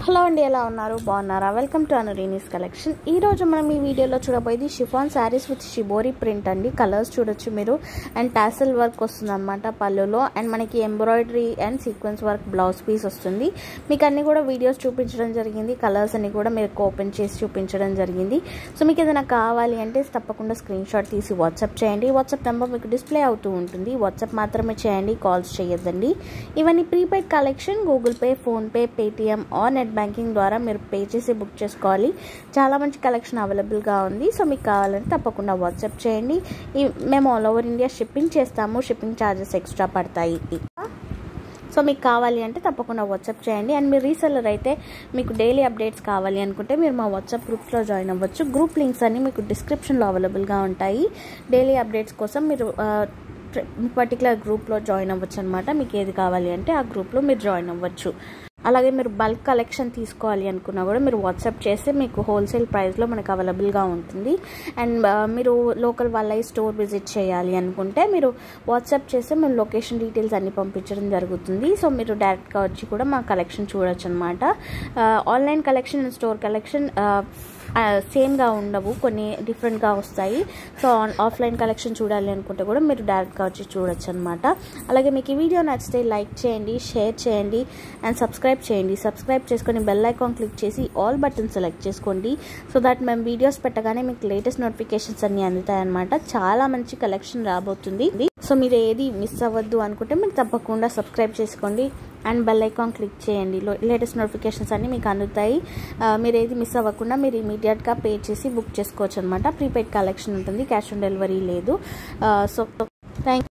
hello అండి ఎలా ఉన్నారు బాగున్నారా వెల్కమ్ టు అనురీనీస్ కలెక్షన్ ఈ రోజు మనం ఈ వీడియోలో చూడబోయేది chiffon saris with shibori print అండి కలర్స్ చూడొచ్చు మీరు అండ్ టాసిల్ వర్క్ వస్తుంది అనమాట పళ్ళులో అండ్ మనకి embroidery and sequence work blouse piece వస్తుంది మీకు అన్ని కూడా వీడియోస్ చూపించడం జరిగింది కలర్స్ అన్ని కూడా మీకు ఓపెన్ చేసి చూపించడం జరిగింది సో మీకు ఏదైనా కావాలి అంటే తప్పకుండా స్క్రీన్ షాట్ తీసి వాట్సాప్ చేయండి వాట్సాప్ నెంబర్ మీకు డిస్ప్లే అవుతూ ఉంటుంది వాట్సాప్ మాత్రమే చేయండి కాల్స్ చేయొద్దండి ఇవన్నీ prepaid collection Google Pay PhonePe Paytm or net banking ద్వారా మీరు పే చేసి బుక్ చేసుకోవాలి చాలా మంచి కలెక్షన్ అవైలబుల్గా ఉంది సో మీకు కావాలంటే తప్పకుండా వాట్సాప్ చేయండి మేము ఆల్ ఓవర్ ఇండియా షిప్పింగ్ చేస్తాము షిప్పింగ్ ఛార్జెస్ ఎక్స్ట్రా పడతాయి సో మీకు కావాలి అంటే తప్పకుండా వాట్సాప్ చేయండి అండ్ మీరు రీసెల్లర్ అయితే మీకు డైలీ అప్డేట్స్ కావాలి అనుకుంటే మీరు మా వాట్సాప్ గ్రూప్స్లో జాయిన్ అవ్వచ్చు గ్రూప్ లింక్స్ అన్ని మీకు డిస్క్రిప్షన్లో అవైలబుల్గా ఉంటాయి డైలీ అప్డేట్స్ కోసం మీరు పర్టికులర్ గ్రూప్లో జాయిన్ అవ్వచ్చు అనమాట మీకు ఏది కావాలి అంటే ఆ గ్రూప్లో మీరు జాయిన్ అవ్వచ్చు అలాగే మీరు బల్క్ కలెక్షన్ తీసుకోవాలి అనుకున్నా కూడా మీరు వాట్సాప్ చేస్తే మీకు హోల్సేల్ ప్రైస్లో మనకు అవైలబుల్గా ఉంటుంది అండ్ మీరు లోకల్ వాళ్ళ స్టోర్ విజిట్ చేయాలి అనుకుంటే మీరు వాట్సాప్ చేస్తే మేము లొకేషన్ డీటెయిల్స్ అన్ని పంపించడం జరుగుతుంది సో మీరు డైరెక్ట్గా వచ్చి కూడా మా కలెక్షన్ చూడొచ్చు అనమాట online collection and store collection సేమ్గా ఉండవు కొన్ని డిఫరెంట్గా వస్తాయి సో ఆఫ్లైన్ కలెక్షన్ చూడాలి అనుకుంటే కూడా మీరు డైరెక్ట్గా వచ్చి చూడొచ్చు అనమాట అలాగే మీకు ఈ వీడియో నచ్చితే లైక్ చేయండి షేర్ చేయండి అండ్ సబ్స్క్రైబ్ చేయండి సబ్స్క్రైబ్ చేసుకొని బెల్ ఐకాన్ క్లిక్ చేసి ఆల్ బటన్ సెలెక్ట్ చేసుకోండి సో దట్ మేము వీడియోస్ పెట్టగానే మీకు లేటెస్ట్ నోటిఫికేషన్స్ అన్నీ అందుతాయన్నమాట చాలా మంచి కలెక్షన్ రాబోతుంది సో మీరు ఏది మిస్ అవ్వద్దు అనుకుంటే మీకు తప్పకుండా సబ్స్క్రైబ్ చేసుకోండి అండ్ బెల్ ఐకాన్ క్లిక్ చేయండి లేటెస్ట్ నోటిఫికేషన్స్ అన్నీ మీకు అందుతాయి మీరు ఏది మిస్ అవ్వకుండా మీరు ఇమీడియట్గా పే చేసి బుక్ చేసుకోవచ్చు అనమాట ప్రీపెయిడ్ కలెక్షన్ ఉంటుంది క్యాష్ ఆన్ డెలివరీ లేదు సో థ్యాంక్